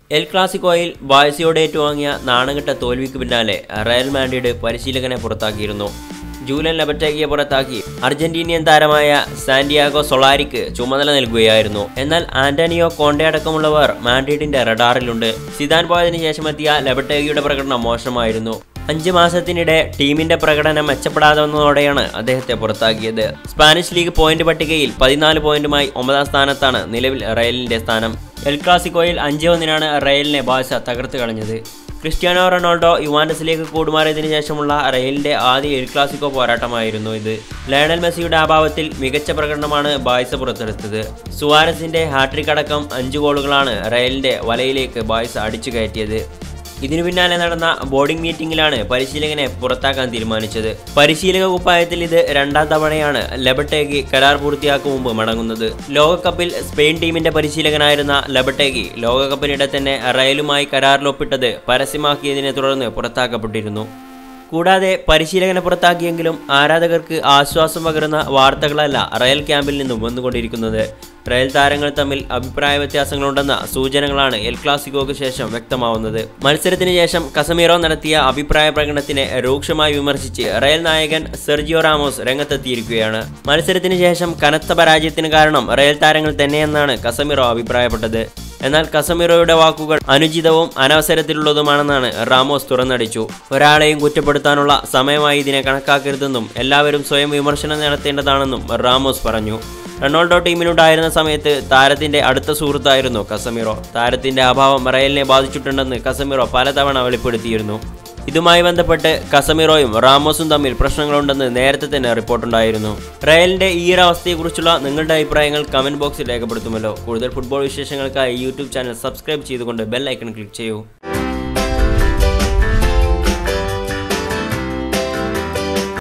L ക്ലാസിക്കോയിൽ ബാഴ്സയോട് ഏറ്റുവാങ്ങിയ നാണംകെട്ട തോൽവിക്ക് പിന്നാലെ റയൽ മാൻഡ്രിഡ് പരിശീലകനെ പുറത്താക്കിയിരുന്നു ജൂലൻ ലബറ്റേക്കിയെ പുറത്താക്കി അർജന്റീനിയൻ താരമായ സാന്റിയാഗോ സൊളാരിക്ക് ചുമതല നൽകുകയായിരുന്നു എന്നാൽ ആന്റണിയോ കോണ്ടെ അടക്കമുള്ളവർ മാൻഡ്രിഡിന്റെ റഡാറിലുണ്ട് സിദാൻ പോയതിനു ശേഷമെത്തിയ ലബറ്റേക്കിയുടെ പ്രകടനം മോശമായിരുന്നു അഞ്ച് മാസത്തിനിടെ ടീമിന്റെ പ്രകടനം മെച്ചപ്പെടാതെ വന്നതോടെയാണ് അദ്ദേഹത്തെ പുറത്താക്കിയത് സ്പാനിഷ് ലീഗ് പോയിന്റ് പട്ടികയിൽ പതിനാല് പോയിന്റുമായി ഒമ്പതാം സ്ഥാനത്താണ് നിലവിൽ റയലിന്റെ സ്ഥാനം എൽ ക്ലാസിക്കോയിൽ അഞ്ച് ഒന്നിനാണ് റയലിനെ ബാഴ്സ തകർത്ത് കളഞ്ഞത് ക്രിസ്ത്യാനോ റൊണാൾഡോ യുവാൻഡസിലേക്ക് കൂടുമാറിയതിനു ശേഷമുള്ള റയലിന്റെ ആദ്യ എൽ ക്ലാസിക്കോ പോരാട്ടമായിരുന്നു ഇത് ലയണൽ മെസ്സിയുടെ അഭാവത്തിൽ മികച്ച പ്രകടനമാണ് ബായ്സ പുറത്തെടുത്തത് സുവാരസിന്റെ ഹാട്രിക് അടക്കം അഞ്ച് ഗോളുകളാണ് റയലിന്റെ വലയിലേക്ക് ബായ്സ അടിച്ചു കയറ്റിയത് ഇതിനു പിന്നാലെ നടന്ന ബോർഡിംഗ് മീറ്റിംഗിലാണ് പരിശീലകനെ പുറത്താക്കാൻ തീരുമാനിച്ചത് പരിശീലക കുപ്പായത്തിൽ ഇത് രണ്ടാം തവണയാണ് ലെബട്ടേഗി കരാർ പൂർത്തിയാക്കും മുമ്പ് മടങ്ങുന്നത് ലോകകപ്പിൽ സ്പെയിൻ ടീമിന്റെ പരിശീലകനായിരുന്ന ലെബട്ടേഗി ലോകകപ്പിനിടെ തന്നെ റയലുമായി കരാറിലൊപ്പിട്ടത് പരസ്യമാക്കിയതിനെ തുടർന്ന് പുറത്താക്കപ്പെട്ടിരുന്നു കൂടാതെ പരിശീലകനെ പുറത്താക്കിയെങ്കിലും ആരാധകർക്ക് ആശ്വാസം പകരുന്ന വാർത്തകളല്ല റയൽ ക്യാമ്പിൽ നിന്നും വന്നുകൊണ്ടിരിക്കുന്നത് റയൽ താരങ്ങൾ തമ്മിൽ അഭിപ്രായ വ്യത്യാസങ്ങളുണ്ടെന്ന സൂചനകളാണ് എൽ ക്ലാസിക്കോക്ക് ശേഷം വ്യക്തമാവുന്നത് മത്സരത്തിന് ശേഷം കസമീറോ നടത്തിയ അഭിപ്രായ പ്രകടനത്തിനെ രൂക്ഷമായി വിമർശിച്ച് റയൽ നായകൻ സെർജിയോ റാമോസ് രംഗത്തെത്തിയിരിക്കുകയാണ് മത്സരത്തിന് ശേഷം കനത്ത പരാജയത്തിന് കാരണം റയൽ താരങ്ങൾ തന്നെയെന്നാണ് കസമിറോ അഭിപ്രായപ്പെട്ടത് എന്നാൽ കസമിറോയുടെ വാക്കുകൾ അനുചിതവും അനവസരത്തിലുള്ളതുമാണെന്നാണ് റാമോസ് തുറന്നടിച്ചു ഒരാളെയും കുറ്റപ്പെടുത്താനുള്ള സമയമായി ഇതിനെ കണക്കാക്കരുതെന്നും എല്ലാവരും സ്വയം വിമർശനം നടത്തേണ്ടതാണെന്നും റാമോസ് പറഞ്ഞു റൊണാൾഡോ ടീമിലുണ്ടായിരുന്ന സമയത്ത് താരത്തിന്റെ അടുത്ത സുഹൃത്തായിരുന്നു കസമിറോ താരത്തിന്റെ അഭാവം റയലിനെ ബാധിച്ചിട്ടുണ്ടെന്ന് കസമിറോ പലതവണ വെളിപ്പെടുത്തിയിരുന്നു ഇതുമായി ബന്ധപ്പെട്ട് കസമിറോയും റാമോസും തമ്മിൽ പ്രശ്നങ്ങളുണ്ടെന്ന് നേരത്തെ തന്നെ റിപ്പോർട്ടുണ്ടായിരുന്നു റയലിന്റെ ഈ ഒരു അവസ്ഥയെക്കുറിച്ചുള്ള നിങ്ങളുടെ അഭിപ്രായങ്ങൾ കമന്റ് ബോക്സിൽ രേഖപ്പെടുത്തുമല്ലോ കൂടുതൽ ഫുട്ബോൾ വിശേഷങ്ങൾക്കായി യൂട്യൂബ് ചാനൽ സബ്സ്ക്രൈബ് ചെയ്തുകൊണ്ട് ബെൽ ഐക്കൺ ക്ലിക്ക് ചെയ്യൂ